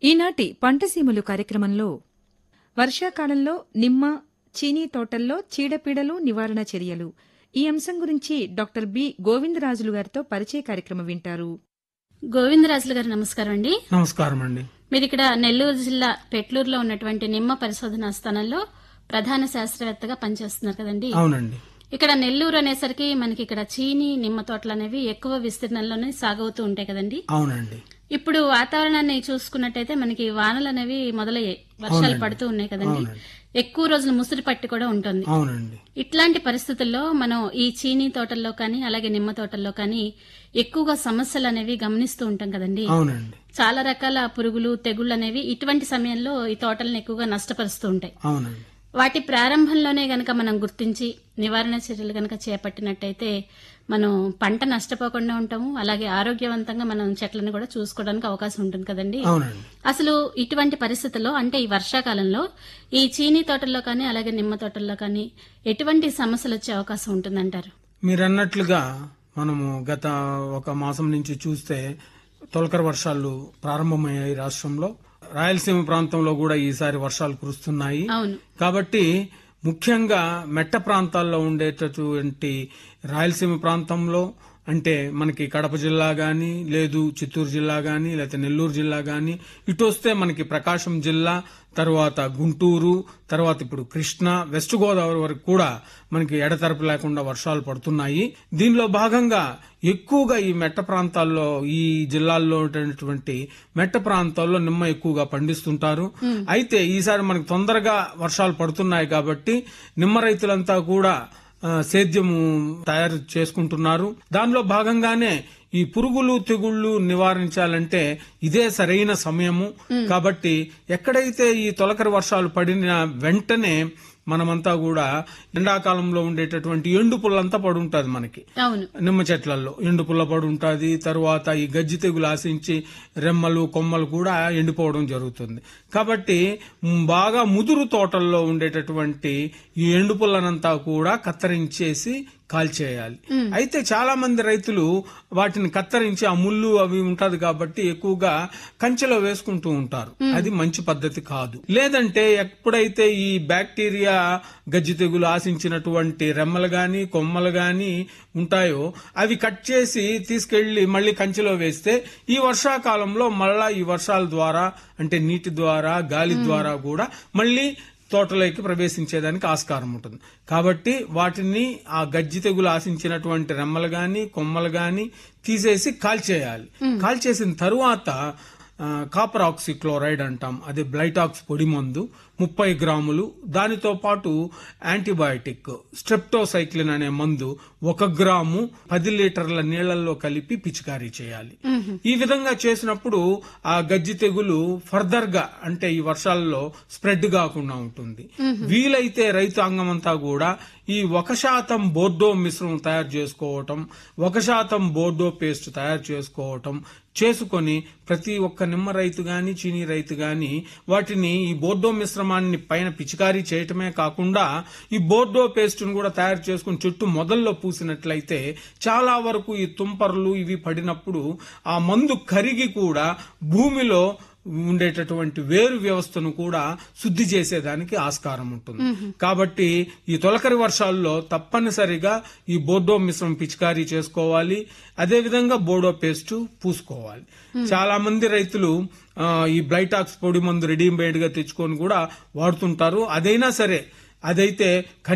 ఈనాటి పంటసీమలు కార్యక్రమంలో వర్షాకాలంలో నిమ్మ చీనీ తోటల్లో చీడపీడలు నివారణ చర్యలు ఈ అంశం గురించి డాక్టర్ బి గోవిందరాజులు గారితో పరిచయ కార్యక్రమం వింటారు గోవిందరాజులు గారు నమస్కారం అండి నమస్కారం అండి మీరు ఇక్కడ నెల్లూరు జిల్లా పెట్లూరులో ఉన్నటువంటి నిమ్మ పరిశోధనా స్థానంలో ప్రధాన శాస్త్రవేత్తగా పనిచేస్తున్నారు కదండి అవునండి ఇక్కడ నెల్లూరు అనేసరికి మనకి ఇక్కడ చీని నిమ్మ తోటలు అనేవి ఎక్కువ విస్తీర్ణంలోనే సాగవుతూ ఉంటాయి కదండి అవునండి ఇప్పుడు వాతావరణాన్ని చూసుకున్నట్టయితే మనకి వానలు అనేవి మొదలయ్యాయి వర్షాలు పడుతూ ఉన్నాయి కదండి అవునండి. ఎక్కువ రోజులు ముసురు పట్టి కూడా ఉంటుంది అవునండి ఇట్లాంటి పరిస్థితుల్లో మనం ఈ చీనీ తోటల్లో కానీ అలాగే నిమ్మ తోటల్లో కానీ ఎక్కువగా సమస్యలు అనేవి గమనిస్తూ ఉంటాం కదండి అవునండి చాలా రకాల పురుగులు తెగుళ్ళు అనేవి ఇటువంటి సమయంలో ఈ తోటలను ఎక్కువగా నష్టపరుస్తూ ఉంటాయి అవునండి వాటి ప్రారంభంలోనే గనక మనం గుర్తించి నివారణ చర్యలు గనక చేపట్టినట్టయితే మనం పంట నష్టపోకుండా ఉంటాము అలాగే ఆరోగ్యవంతంగా మనం చెట్లను కూడా చూసుకోవడానికి అవకాశం ఉంటుంది కదండి అవునండి అసలు ఇటువంటి పరిస్థితుల్లో అంటే ఈ వర్షాకాలంలో ఈ చీనీ తోటల్లో కానీ అలాగే నిమ్మ తోటల్లో కానీ ఎటువంటి సమస్యలు వచ్చే అవకాశం ఉంటుందంటారు మీరు అన్నట్లుగా మనము గత ఒక మాసం నుంచి చూస్తే తొలకర వర్షాలు ప్రారంభమయ్యాయి రాష్ట్రంలో రాయలసీమ ప్రాంతంలో కూడా ఈసారి వర్షాలు కురుస్తున్నాయి అవును కాబట్టి ముఖ్యంగా మెట్ట ప్రాంతాల్లో ఉండేటటువంటి రాయలసీమ ప్రాంతంలో అంటే మనకి కడప జిల్లా గాని లేదు చిత్తూరు జిల్లా గాని లేకపోతే నెల్లూరు జిల్లా గాని ఇటు వస్తే మనకి ప్రకాశం జిల్లా తర్వాత గుంటూరు తర్వాత ఇప్పుడు కృష్ణా వెస్ట్ గోదావరి వరకు కూడా మనకి ఎడతెరపు లేకుండా వర్షాలు పడుతున్నాయి దీనిలో భాగంగా ఎక్కువగా ఈ మెట్ట ప్రాంతాల్లో ఈ జిల్లాల్లో ఉన్నటువంటి మెట్ట ప్రాంతాల్లో నిమ్మ ఎక్కువగా పండిస్తుంటారు అయితే ఈసారి మనకి తొందరగా వర్షాలు పడుతున్నాయి కాబట్టి నిమ్మ రైతులంతా కూడా ఆ, సేద్యము తయారు చేసుకుంటున్నారు దానిలో భాగంగానే ఈ పురుగులు తెగుళ్లు నివారించాలంటే ఇదే సరైన సమయము కాబట్టి ఎక్కడైతే ఈ తొలకరి వర్షాలు పడిన వెంటనే మనమంతా కూడా ఎండాకాలంలో ఉండేటటువంటి ఎండు పుల్లంతా పడి ఉంటుంది మనకి అవును నిమ్మ చెట్లలో ఎండు పుల్ల పడి ఉంటుంది తరువాత ఈ గజ్జి తెగులు ఆశించి రెమ్మలు కొమ్మలు కూడా ఎండిపోవడం జరుగుతుంది కాబట్టి మ్, బాగా ముదురు తోటల్లో ఉండేటటువంటి ఈ ఎండు పుల్లనంతా కూడా కత్తిరించేసి కాల్చేయాలి అయితే చాలా మంది రైతులు వాటిని కత్తిరించి ఆ ముళ్ళు అవి ఉంటది కాబట్టి ఎక్కువగా కంచెలో వేసుకుంటూ ఉంటారు అది మంచి పద్ధతి కాదు లేదంటే ఎప్పుడైతే ఈ బ్యాక్టీరియా గజ్జి తెగులు ఆశించినటువంటి రెమ్మలు గాని కొమ్మలు గాని ఉంటాయో అవి కట్ చేసి తీసుకెళ్లి మళ్ళీ కంచెలో వేస్తే ఈ వర్షాకాలంలో మళ్ళా ఈ వర్షాల ద్వారా అంటే నీటి ద్వారా గాలి ద్వారా కూడా మళ్ళీ తోటలోకి ప్రవేశించేదానికి ఆస్కారం ఉంటుంది కాబట్టి వాటిని ఆ గజ్జి తెగులు ఆశించినటువంటి రెమ్మలు గాని కొమ్మలు గాని తీసేసి కాల్చేయాలి కాల్చేసిన తరువాత ఆ, కాపర్ ఆక్సీ క్లోరైడ్ అంటాం అది బ్లైటాక్స్ పొడి మందు ముప్పై గ్రాములు దానితో పాటు యాంటీబయాటిక్ స్ట్రెప్టోసైక్లిన్ అనే మందు ఒక గ్రాము పది లీటర్ల నీళ్లలో కలిపి పిచికారీ చేయాలి ఈ విధంగా చేసినప్పుడు ఆ గజ్జి తెగులు ఫర్దర్ గా అంటే ఈ వర్షాలలో స్ప్రెడ్ కాకుండా ఉంటుంది వీలైతే రైతాంగం అంతా కూడా ఈ ఒక శాతం బోర్డో మిశ్రమం తయారు చేసుకోవటం ఒక శాతం బోర్డో పేస్ట్ తయారు చేసుకోవటం చేసుకొని ప్రతి ఒక్క నిమ్మ రైతు గాని చీనీ రైతు గాని వాటిని ఈ బోర్డో మిశ్రమాన్ని పైన పిచికారీ చేయటమే కాకుండా ఈ బోర్డో పేస్ట్ ను కూడా తయారు చేసుకుని చుట్టూ మొదల్లో పూసినట్లయితే చాలా వరకు ఈ తుంపర్లు ఇవి పడినప్పుడు ఆ మందు కరిగి కూడా భూమిలో ఉండేటటువంటి వేరు వ్యవస్థను కూడా శుద్ధి చేసేదానికి ఆస్కారం ఉంటుంది కాబట్టి ఈ తొలకరి వర్షాల్లో తప్పనిసరిగా ఈ బోర్డో మిశ్రమం పిచికారీ చేసుకోవాలి అదే విధంగా బోర్డో పేస్ట్ పూసుకోవాలి చాలా మంది రైతులు ఆ, ఈ బ్లైటాక్స్ పొడి మందు రెడీమేడ్ గా తెచ్చుకొని కూడా వాడుతుంటారు అదైనా సరే అదైతే